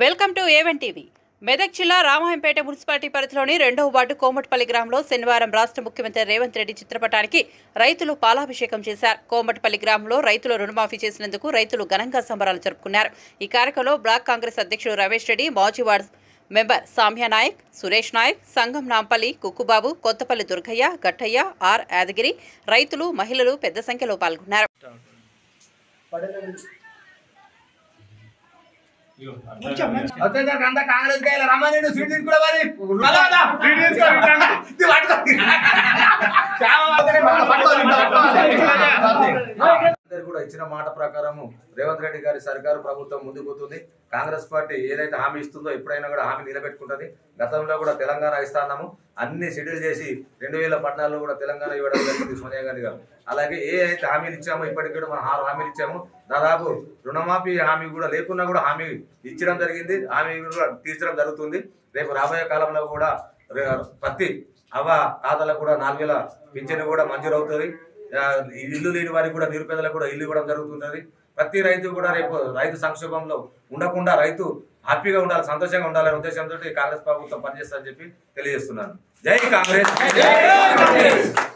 Welcome to A one TV Medak జిల్లా Ramayampet municipality పరిధిలోని రెండవ వార్డు కోమటిపల్లి గ్రామంలో శనివారం రాష్ట్ర ముఖ్యమంత్రి రేవంత్ రెడ్డి చిత్రపటానికి రైతులు పాలాభిషేకం చేశారు కోమటిపల్లి గ్రామంలో రైతులు రుణమాఫీ చేసినందుకు రైతులు ఘనంగా సంబరాలు జరుపుకున్నారు ఈ కార్యక్రమంలో బ్లాక్ కాంగ్రెస్ అధ్యక్షుడు రమేష్ రెడ్డి మాజీ ward member Samya Nayak Suresh Nayak Sangam Nampally Kukkubabu Kothapally Durgaiah Gattaiah R Yadagiri రైతులు మహిళలు పెద్ద సంఖ్యలో పాల్గొన్నారు వచ్చేసరికి అంతా కాంగ్రెస్ కాయలు రమ్మని సీట్ తీసుకురా మరి ఇది పట్టుకో. శ్యామ మాత్రమే పట్టుకో, పట్టుకో, ఇట్లా పట్టుకో. అందరు కూడా ఇచ్చిన మాట ప్రకారము రేవంత్ రెడ్డి గారి సర్కారు ప్రభుత్వం ముందుకు పోతుంది కాంగ్రెస్ పార్టీ ఏదైతే హామీ ఇస్తుందో ఎప్పుడైనా కూడా హామీ నిలబెట్టుకుంటుంది గతంలో కూడా తెలంగాణ ఇస్తాన్నాము అన్ని షెడ్యూల్ చేసి రెండు వేల పద్నాలుగులో కూడా తెలంగాణ ఇవ్వడం జరిగింది సోనియా గాంధీ గారు అలాగే ఏ అయితే హామీలు ఇచ్చామో ఇప్పటికి కూడా మనం ఆరు హామీలు ఇచ్చాము దాదాపు రుణమాఫీ హామీ కూడా లేకున్నా కూడా హామీ ఇచ్చడం జరిగింది హామీ కూడా తీర్చడం జరుగుతుంది రేపు రాబోయే కాలంలో కూడా రే- ప్రతి అవ్వ తాతలకు కూడా నాలుగు వేల పింఛను కూడా మంజూరు అవుతుంది ఆ, ఇల్లు లేని వారికి కూడా నిరుపేదలకు కూడా ఇల్లు ఇవ్వడం జరుగుతున్నది ప్రతి రైతు కూడా రేపు రైతు సంక్షోభంలో ఉండకుండా రైతు హ్యాపీగా ఉండాలి సంతోషంగా ఉండాలనే ఉద్దేశంతో కాంగ్రెస్ ప్రభుత్వం పనిచేస్తుందని చెప్పి తెలియజేస్తున్నాను జై కాంగ్రెస్